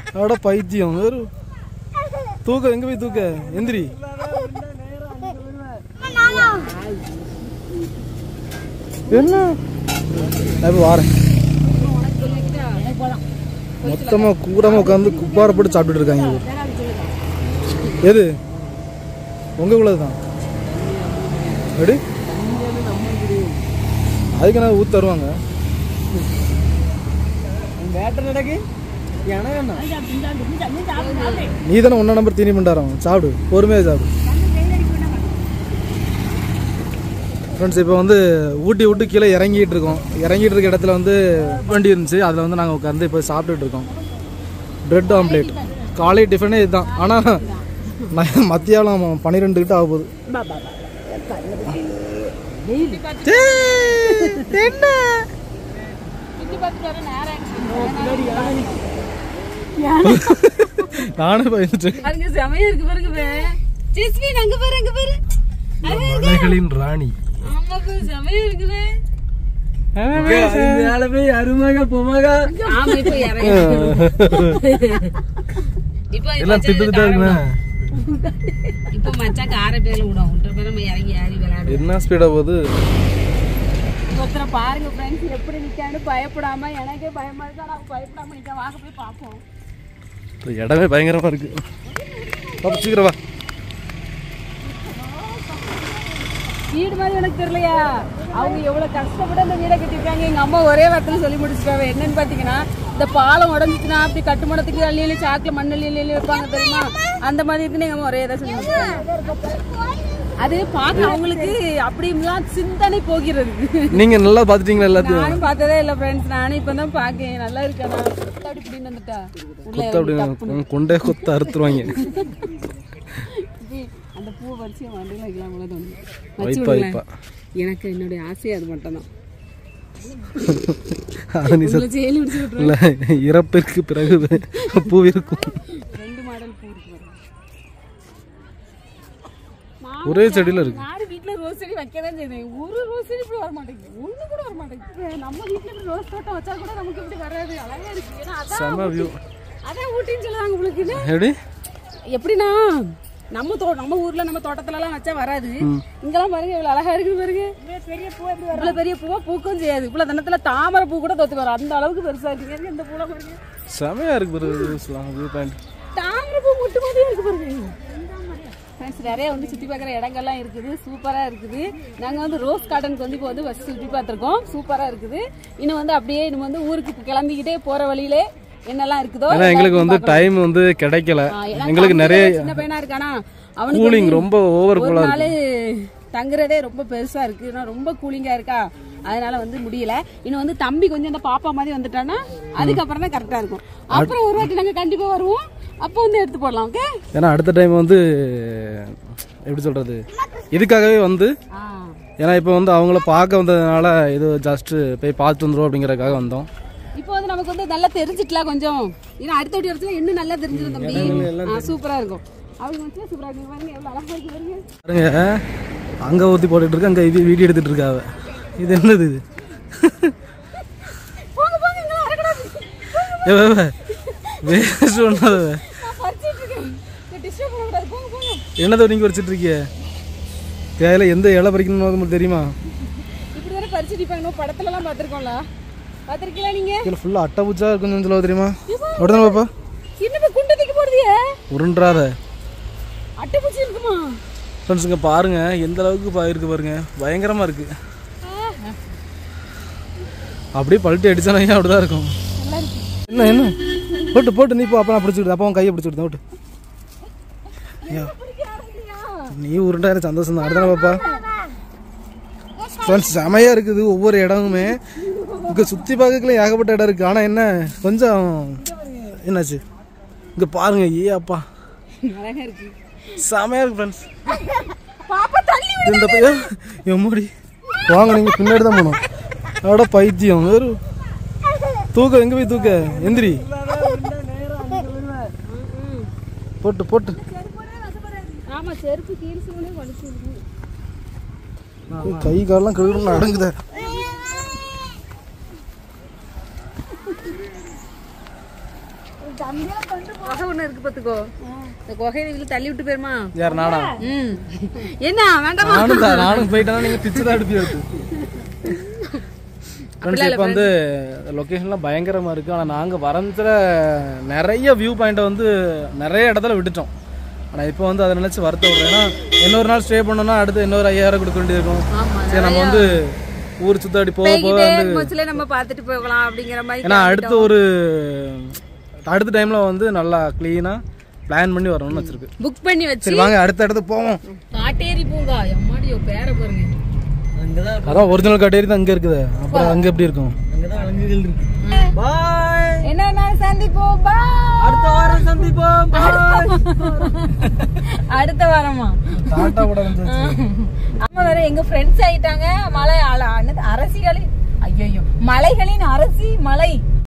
அட பைத்தியம் வேறு தூக்க எங்க போய் தூக்க எந்திரி என்ன நான் இப்ப வாரேன் மொத்தமா கூடமா உட்காந்து குப்பார போட்டு சாப்பிட்டுட்டு இருக்காங்க இவரு. எது உங்களுக்குள்ளது தான் எப்படி அதுக்கு நான் ஊத்து தருவாங்க வேட்டை நடக்கு எனக்கு நீ தானே ஒன்றா நம்பர் தீனி பண்ணாரம் சாப்பிடு பொறுமையாக சாப்பிடு ஃப்ரெண்ட்ஸ் இப்போ வந்து ஊட்டி விட்டு கீழே இறங்கிட்டு இருக்கோம் இறங்கிட்டு இருக்க இடத்துல வந்து வண்டி இருந்துச்சு அதில் வந்து நாங்கள் உட்காந்து இப்போ சாப்பிட்டுட்டு இருக்கோம் பிரெட் ஆம்லேட் காலை டிஃபனே இதுதான் ஆனால் நான் மத்தியானம் பன்னிரெண்டு கிட்ட ஆக போகுது நானே பயந்துட்டேன் பாருங்க செமையா இருக்கு பாருங்க பே ஜெஸ்மின் அங்க பாரு அங்க பாரு மலைகளின் ராணி ஆமா பே செமையா இருக்குது மேல போய் அருமக பொமக ஆமா இப்ப இறங்கி இப்ப எல்லாம் திட்டுக்கிட்டே இருக்குண்ணே இப்ப மச்சான் கார பேர்ல விடும் விட்ட பேர் நம்ம இறங்கி ஏறி விளையாடு என்ன ஸ்பீடாக போகுது ஒருத்தர பாருங்க ஃப்ரெண்ட்ஸ் எப்படி நிக்கான்னு பயப்படாம எனக்கே பயமா இருக்கு ஆனா அவன் பயப்படாம நிக்க வாங்க போய் பாப்போம் இந்த இடமே பயங்கரமா இருக்கு பாப்பா சீக்கிரம் வா வீடு மாதிரி எனக்கு தெரியலையா அவங்க எவ்வளவு கஷ்டப்பட்டு அந்த வீடை கட்டிருக்காங்க எங்க அம்மா ஒரே வார்த்தையில சொல்லி முடிச்சிட்டாங்க என்னன்னு பாத்தீங்கன்னா இந்த பாலம் உடஞ்சிச்சுன்னா அப்படி கட்டுமானத்துக்கு அள்ளி அள்ளி சாக்குல மண் அள்ளி அள்ளி அள்ளி வைப்பாங்க தெரியுமா அந்த மாதிரி இருக்குன்னு எங்க அம்மா ஒரே இதை சொல்லி முடிச்சிட்டாங்க அது பார்க்க அவங்களுக்கு அப்படிலாம் சிந்தனை போகிறது நீங்க நல்லா பாத்துட்டீங்களா எல்லாத்தையும் நானும் பார்த்ததே இல்ல ஃப்ரெண்ட்ஸ் நானும் இப்பதான் பாக்கேன் நல்லா இருக்கா அப்படி இப்படின்னு வந்துட்டா உள்ள கொத்த அப்படி கொண்டே கொத்த அறுத்துருவாங்க இப்படி அந்த பூ வரிசை வண்டியில் வைக்கலாம் போல தோணுது வச்சு வைப்பா விடுங்களேன். வைப்பா எனக்கு என்னுடைய ஆசை அது மட்டும் தான் அது நீ உங்களை ஜெயிலு முடிச்சு விட்டுருவேன் இல்ல இறப்பிற்கு பிறகு பூ இருக்கும் ரெண்டு மாடல் பூ இருக்கு பாருங்க. ஒரே செடியில இருக்கு நானும் வீட்ல ரோஸ் செடி வைக்க தான் செய்தேன் ஒரு ரோஸ் செடி இப்படி வர மாட்டேங்குது ஒண்ணு கூட வர மாட்டேங்குது நம்ம வீட்ல இப்படி ரோஸ் தோட்டம் வச்சா கூட நமக்கு இப்படி வராது அழகா இருக்கு ஏன்னா அதான் செம வியூ அதான் ஊட்டின்னு சொல்லுவாங்க உங்களுக்கு இது. எப்படி எப்படின்னா நம்ம தோ நம்ம ஊர்ல நம்ம தோட்டத்துல எல்லாம் வச்சா வராது இங்கெல்லாம் பாருங்க இவ்வளவு அழகா இருக்கு பாருங்க பெரிய பூ இவ்வளவு பெரிய பூவா பூக்கும் செய்யாது இவ்வளவு தினத்துல தாமரை பூ கூட தோத்து வரும் அந்த அளவுக்கு பெருசா இருக்கு இந்த பூல பாருங்க செமையா இருக்கு பாரு வியூஸ்லாம் வியூ பாயிண்ட் தாமரை பூ முட்டு மாதிரியே இருக்கு பாருங்க ஃப்ரெண்ட்ஸ் நிறைய வந்து சுற்றி பார்க்குற இடங்கள்லாம் இருக்குது சூப்பராக இருக்குது நாங்கள் வந்து ரோஸ் கார்டனுக்கு வந்து இப்போ வந்து ஃபஸ்ட் சுற்றி பார்த்துருக்கோம் சூப்பராக இருக்குது இன்னும் வந்து அப்படியே இன்னும் வந்து ஊருக்கு கிளம்பிக்கிட்டே போகிற வழியிலே என்னெல்லாம் இருக்குதோ ஏன்னா எங்களுக்கு வந்து டைம் வந்து கிடைக்கல ஆ, ஏன்னா எங்களுக்கு தம்பி நிறைய சின்ன பையனா இருக்கானா அவனுக்கு கூலிங் வந்து ரொம்ப ஓவர் ஒரு கூலா நாள் இருக்கு தங்குறதே ரொம்ப பெருசா இருக்கு ஏன்னா ரொம்ப கூலிங்கா இருக்கா அதனால வந்து முடியல இன்னும் வந்து தம்பி கொஞ்சம் அந்த பாப்பா மாதிரி வந்துட்டானா அதுக்கப்புறம் தான் கரெக்டா இருக்கும் அப்புறம் ஒரு வாட்டி நாங்க கண்டிப்பா வருவோம் அப்போ வந்து எடுத்து போடலாம் ஓகே ஏன்னா அடுத்த டைம் வந்து எப்படி சொல்றது இதுக்காகவே வந்து ஏன்னா இப்போ வந்து அவங்கள பார்க்க வந்ததுனால இது ஜஸ்ட் போய் பார்த்துட்டு வந்துடும் அப்படிங்கறதுக்காக வந்தோம் இப்போ வந்து நமக்கு வந்து நல்லா தெரிஞ்சிட்டலாம் கொஞ்சம் ஏன்னா அடுத்த வாட்டி வரச்சுல இன்னும் நல்லா தெரிஞ்சிடும் தம்பி ஆ, சூப்பரா இருக்கும் அவங்க வந்து சூப்பரா இருக்கு பாருங்க எவ்வளவு அழகா இருக்கு பாருங்க பாருங்க அங்க ஊத்தி போட்டுட்டு இருக்கு அங்க இது வீடியோ எடுத்துட்டு இருக்காவ இது என்னது இது போங்க போங்க இங்க வரக்கூடாது வேஸ்ட் ஒன்றாத நான் பறிச்சிட்டு இருக்கேன் டிஸ்டர்ப் பண்ணக்கூடாது போங்க போங்க என்னதை நீங்க வச்சுட்டு இருக்கீங்க தேவையில்ல எந்த இலை பறிக்கணும்னு உங்களுக்கு தெரியுமா இப்படி தானே பறிச்சு நிப்பாங்க நம்ம படத்துல எல்லாம் பார்த்திருக்கோம்ல பார்த்திருக்கீங்களா நீங்க கீழே ஃபுல்லாக அட்டை பூச்சா இருக்குன்னு சொல்ல தெரியுமா உடனே பாப்பா என்னப்பா குண்டை தூக்கி போடுதியே உருண்டாத அட்டை பூச்சி இருக்குமா ஃப்ரெண்ட்ஸுங்க பாருங்க எந்த அளவுக்கு பா இருக்கு பாருங்க பயங்கரமா இருக்கு அப்படியே பல்ட்டி அடிச்சானா அப்படிதான் இருக்கும் நல்லா இருக்கு என்ன என்ன போட்டு போட்டு நீ போ அப்போ நான் பிடிச்சிவிடு அப்போ அவன் கையை பிடிச்சிவிடு விட்டு ஐயோ நீ உருண்டா எனக்கு சந்தோஷம் தான் அடுத்தானே பாப்பா ஃப்ரெண்ட்ஸ் செமையா இருக்குது ஒவ்வொரு இடமுமே இங்க சுத்தி பார்க்கல ஏகப்பட்ட இடம் இருக்கு ஆனா என்ன கொஞ்சம் என்னாச்சு இங்க பாருங்க ஏ அப்பா அழகா இருக்கு செமையா இருக்கு ஃப்ரெண்ட்ஸ் பாப்பா தள்ளி விடு. இந்த பையன் எம்மாடி வாங்க நீங்க பின்னாடி தான் போகணும் அட பைத்தியம் வேறு தூக்க எங்க போய் தூக்க எந்திரி போட்டு போட்டு ஆமா செருப்பு கீழ்சூனே வலிச்சு விடுது கை காலெல்லாம் கழுவிடும் அடங்குத குகை ஒண்ணு இருக்கு பாத்துக்கோ இந்த குகையில இதுல தள்ளி விட்டு போயிருமா யார் நானா ம் என்ன வேண்டாமா நானும் தான் நானும் போயிட்டேன்னா நீங்க பிச்சு தான் எடுப்பி எடுத்து ஃப்ரெண்ட்ஸ் இப்போ வந்து லொக்கேஷன்லாம் பயங்கரமாக இருக்குது ஆனால் நாங்கள் வரந்துல நிறைய வியூ பாயிண்ட்டை வந்து நிறைய இடத்துல விட்டுட்டோம் ஆனால் இப்போ வந்து அதை நினச்சி வருத்த விடுறோம் ஏன்னா இன்னொரு நாள் ஸ்டே பண்ணோம்னா அடுத்து இன்னொரு ஐயாயிரம் கொடுக்க வேண்டியிருக்கும் ஆமா சரி நம்ம வந்து ஊர் சுத்தாடி போக போக போய்கிட்டே இருக்கும்போதுல நம்ம பாத்துட்டு போகலாம் அப்படிங்கிற மாதிரி ஏன்னா அடுத்த ஒரு அடுத்த டைமில் வந்து நல்லா க்ளீனாக பிளான் பண்ணி வரணும்னு வச்சிருக்கு புக் பண்ணி வச்சு சரி வாங்க அடுத்த இடத்துக்கு போவோம் காட்டேரி பூங்கா எம்மாடியோ பேரை பாருங்க அங்கதான் அதான் ஒரிஜினல் கட்டேரி தான் அங்கே இருக்குது அப்புறம் அங்கே எப்படி இருக்கும் அங்கதான் விலங்குகள் இருக்கு பாய் என்ன நாள் சந்திப்போம் bye. அடுத்த வாரம் சந்திப்போம் பாய் அடுத்த வாரமா டாட்டா கூட வந்துச்சு ஆமா வேற எங்க ஃப்ரெண்ட்ஸ் ஆயிட்டாங்க மலை அல- என்னது அரசிகளின் ஐயோ மலைகளின் அரசி மலை